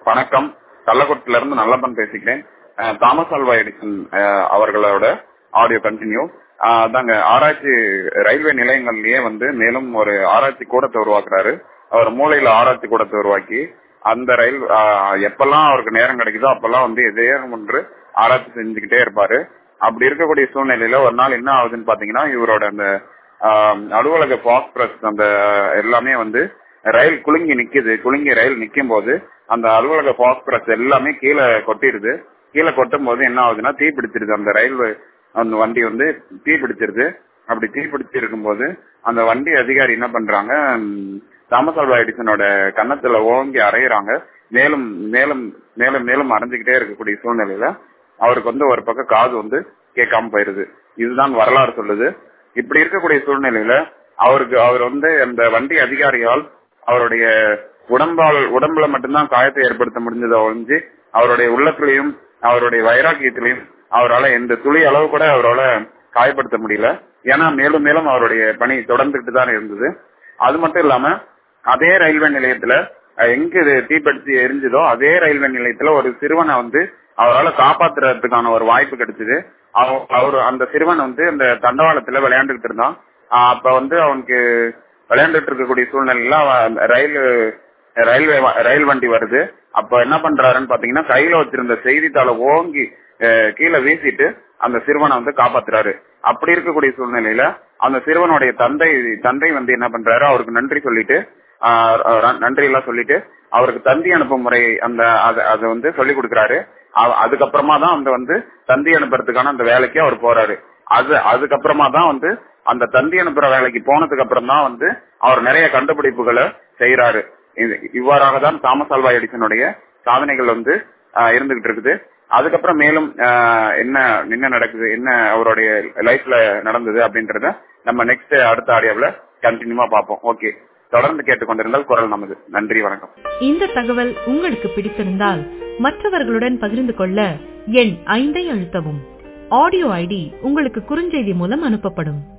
வணக்கம் கள்ளக்குட்டில இருந்து நல்லப்பன் பேசிக்கிறேன் அஹ், தாமஸ் ஆல்வா எடிசன் அஹ், அவர்களோட ஆடியோ கண்டினியூ அதாங்க ஆராய்ச்சி ரயில்வே நிலையங்கள்லயே வந்து மேலும் ஒரு ஆராய்ச்சி கூடத்தை உருவாக்குறாரு அவர் மூளையில ஆராய்ச்சி கூடத்தை உருவாக்கி அந்த ரயில் அஹ், எப்பெல்லாம் அவருக்கு நேரம் கிடைக்குதோ அப்பெல்லாம் வந்து எதையும் ஒன்று ஆராய்ச்சி செஞ்சுக்கிட்டே இருப்பாரு அப்படி இருக்கக்கூடிய சூழ்நிலையில ஒரு நாள் என்ன ஆகுதுன்னு பாத்தீங்கன்னா இவரோட அந்த ஆஹ், அலுவலக பாஸ்பரஸ் அந்த எல்லாமே வந்து ரயில் குலுங்கி நிக்குது குலுங்கி ரயில் நிக்கும் போது அந்த அலுவலக பாஸ்பரஸ் எல்லாமே கீழே கொட்டிடுது கீழே கொட்டும் போது என்ன ஆகுதுன்னா தீ பிடிச்சிருது அந்த ரயில் அந்த வண்டி வந்து தீ பிடிச்சிருது அப்படி தீ பிடிச்சி இருக்கும்போது அந்த வண்டி அதிகாரி என்ன பண்றாங்க ம், தாமஸ் ஆல்வா எடிசனோட கன்னத்துல ஓங்கி அரைகிறாங்க மேலும் மேலும் மேலும் மேலும் அரைஞ்சுக்கிட்டே இருக்கக்கூடிய சூழ்நிலையில அவருக்கு வந்து ஒரு பக்கம் காது வந்து கேட்காம போயிருது இதுதான் வரலாறு சொல்லுது இப்படி இருக்கக்கூடிய சூழ்நிலையில அவருக்கு அவர் வந்து அந்த வண்டி அதிகாரியால் அவருடைய உடம்பால் உடம்புல மட்டும்தான் காயத்தை ஏற்படுத்த முடிஞ்சதை ஒழிஞ்சு அவருடைய உள்ளத்திலையும் அவருடைய வைராக்கியத்திலையும் அவரால் எந்த துளி அளவு கூட அவரால் காயப்படுத்த முடியல ஏன்னா மேலும் மேலும் அவருடைய பணி தொடர்ந்துட்டு தான் இருந்தது அது மட்டும் இல்லாம அதே ரயில்வே நிலையத்துல அஹ், எங்க இது தீப்பிடிச்சு எரிஞ்சதோ அதே ரயில்வே நிலையத்துல ஒரு சிறுவனை வந்து அவரால் காப்பாத்துறதுக்கான ஒரு வாய்ப்பு கிடைச்சது அவ- அவர் அந்த சிறுவன் வந்து அந்த தண்டவாளத்துல விளையாண்டுகிட்டு இருந்தான் ஆஹ் அப்ப வந்து அவனுக்கு விளையாண்டுட்டு இருக்கக்கூடிய சூழ்நிலையில அவன் அந்த ரயில் ரயில்வே வ- ரயில் வண்டி வருது அப்ப என்ன பண்றாருன்னு பாத்தீங்கன்னா கையில வச்சிருந்த செய்தித்தாளை ஓங்கி அஹ், கீழே வீசிட்டு அந்த சிறுவனை வந்து காப்பாத்துறாரு அப்படி இருக்கக்கூடிய சூழ்நிலையில அந்த சிறுவனுடைய தந்தை தந்தை வந்து என்ன பண்றாரு அவருக்கு நன்றி சொல்லிட்டு ஆஹ், அஹ், நன்றி எல்லாம் சொல்லிட்டு அவருக்கு தந்தி அனுப்பும் முறை அந்த அத- அதை வந்து சொல்லி கொடுக்குறாரு அவ- அதுக்கப்புறமா தான் அந்த வந்து தந்தி அனுப்புறதுக்கான அந்த வேலைக்கு அவர் போறாரு அது அதுக்கப்புறமா தான் வந்து அந்த தந்தி அனுப்புற வேலைக்கு போனதுக்கு அப்புறம் தான் வந்து அவர் நிறைய கண்டுபிடிப்புகளை செய்யறாரு இது- இவ்வாறாக தான் தாமஸ் ஆல்வா எடிசனுடைய சாதனைகள் வந்து ஆஹ், இருந்துகிட்டு இருக்குது அதுக்கப்புறம் மேலும் ஆஹ், என்ன என்ன நடக்குது என்ன அவருடைய லைஃப்ல நடந்தது அப்படின்றத நம்ம நெக்ஸ்ட் அடுத்த ஆடியோவில் கண்டினியூவா பார்ப்போம் ஓகே தொடர்ந்து கேட்டுக்கொண்டிருந்தால் குரல் நமது நன்றி வணக்கம் இந்த தகவல் உங்களுக்கு பிடித்திருந்தால் மற்றவர்களுடன் பகிர்ந்து கொள்ள எண் ஐந்தை அழுத்தவும் ஆடியோ ஐடி உங்களுக்கு குறுஞ்செய்தி மூலம் அனுப்பப்படும்